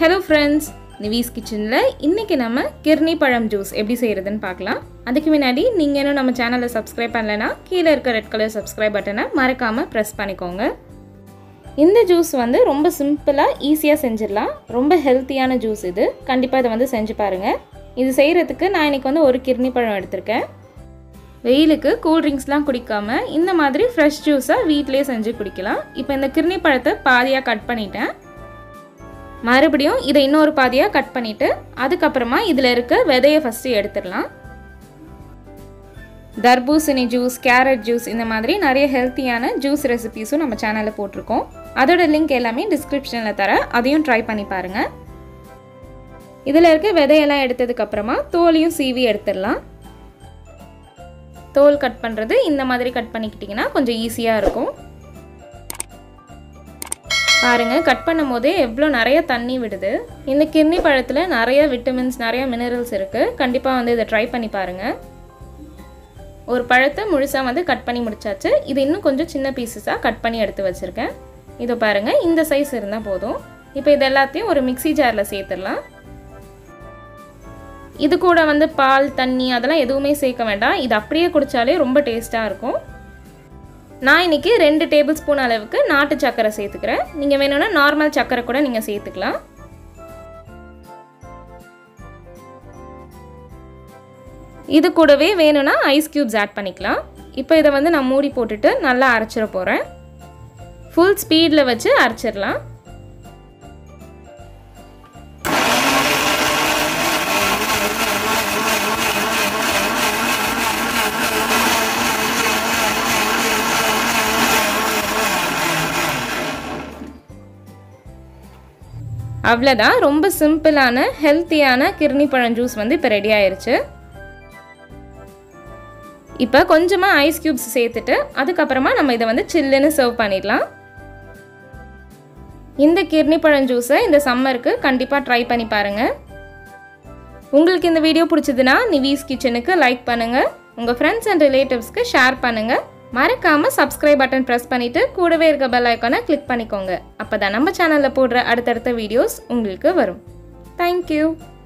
hello friends நிவீஸ் கிச்சனில் இன்றைக்கி நம்ம கிர்னி பழம் ஜூஸ் எப்படி செய்கிறதுன்னு பார்க்கலாம் அதுக்கு முன்னாடி நீங்கள் இன்னும் நம்ம சேனலை சப்ஸ்கிரைப் பண்ணலைன்னா கீழே இருக்க ரெட் கலர் சப்ஸ்கிரைப் பட்டனை மறக்காமல் ப்ரெஸ் பண்ணிக்கோங்க இந்த ஜூஸ் வந்து ரொம்ப சிம்பிளாக ஈஸியாக செஞ்சிடலாம் ரொம்ப ஹெல்த்தியான ஜூஸ் இது கண்டிப்பாக இதை வந்து செஞ்சு பாருங்கள் இது செய்கிறதுக்கு நான் இன்றைக்கி வந்து ஒரு கிர்னி பழம் எடுத்திருக்கேன் வெயிலுக்கு கூல்ட்ரிங்க்ஸ்லாம் குடிக்காம இந்த மாதிரி ஃப்ரெஷ் ஜூஸாக வீட்டிலே செஞ்சு குடிக்கலாம் இப்போ இந்த கிர்னி பழத்தை பாதியாக கட் பண்ணிட்டேன் மறுபடியும் இதை இன்னொரு பாதியாக கட் பண்ணிவிட்டு அதுக்கப்புறமா இதில் இருக்க விதையை ஃபஸ்ட்டு எடுத்துடலாம் தர்பூசணி ஜூஸ் கேரட் ஜூஸ் இந்த மாதிரி நிறைய ஹெல்த்தியான ஜூஸ் ரெசிபீஸும் நம்ம சேனலில் போட்டிருக்கோம் அதோட லிங்க் எல்லாமே டிஸ்கிரிப்ஷனில் தர அதையும் ட்ரை பண்ணி பாருங்கள் இதில் இருக்க விதையெல்லாம் எடுத்ததுக்கப்புறமா தோலையும் சீவி எடுத்துடலாம் தோல் கட் பண்ணுறது இந்த மாதிரி கட் பண்ணிக்கிட்டிங்கன்னா கொஞ்சம் ஈஸியாக இருக்கும் பாருங்கள் கட் பண்ணும் போதே எவ்வளோ நிறைய தண்ணி விடுது இந்த கிர்னி பழத்தில் நிறைய விட்டமின்ஸ் நிறைய மினரல்ஸ் இருக்குது கண்டிப்பாக வந்து இதை ட்ரை பண்ணி பாருங்கள் ஒரு பழத்தை முழுசாக வந்து கட் பண்ணி முடிச்சாச்சு இது இன்னும் கொஞ்சம் சின்ன பீசஸாக கட் பண்ணி எடுத்து வச்சுருக்கேன் இதோ பாருங்கள் இந்த சைஸ் இருந்தால் போதும் இப்போ இது எல்லாத்தையும் ஒரு மிக்சி ஜாரில் சேர்த்துடலாம் இது கூட வந்து பால் தண்ணி அதெல்லாம் எதுவுமே சேர்க்க வேண்டாம் இது அப்படியே குடித்தாலே ரொம்ப டேஸ்ட்டாக இருக்கும் நான் இன்றைக்கி ரெண்டு டேபிள் ஸ்பூன் அளவுக்கு நாட்டு சர்க்கரை சேர்த்துக்கிறேன் நீங்கள் வேணும்னா நார்மல் சர்க்கரை கூட நீங்கள் சேர்த்துக்கலாம் இது கூடவே வேணும்னா ஐஸ் க்யூப்ஸ் ஆட் பண்ணிக்கலாம் இப்போ இதை வந்து நான் மூடி போட்டுட்டு நல்லா அரைச்சிட போகிறேன் ஃபுல் ஸ்பீடில் வச்சு அரைச்சிடலாம் அவ்வளோதான் ரொம்ப சிம்பிளான ஹெல்த்தியான கிர்னி பழம் ஜூஸ் வந்து இப்போ ரெடி ஆயிருச்சு இப்போ கொஞ்சமாக ஐஸ் க்யூப்ஸ் சேர்த்துட்டு அதுக்கப்புறமா நம்ம இதை வந்து சில்லுன்னு சர்வ் பண்ணிடலாம் இந்த கிர்னி பழம் ஜூஸை இந்த சம்மருக்கு கண்டிப்பாக ட்ரை பண்ணி பாருங்கள் உங்களுக்கு இந்த வீடியோ பிடிச்சதுன்னா நிவீஸ் கிச்சனுக்கு லைக் பண்ணுங்கள் உங்கள் ஃப்ரெண்ட்ஸ் அண்ட் ரிலேட்டிவ்ஸ்க்கு ஷேர் பண்ணுங்கள் மறக்காமல் சப்ஸ்கிரைப் பட்டன் ப்ரெஸ் பண்ணிவிட்டு கூடவே இருக்க பெல் ஐக்கானை கிளிக் பண்ணிக்கோங்க அப்போ தான் நம்ம சேனலில் போடுற அடுத்தடுத்த வீடியோஸ் உங்களுக்கு வரும் தேங்க்யூ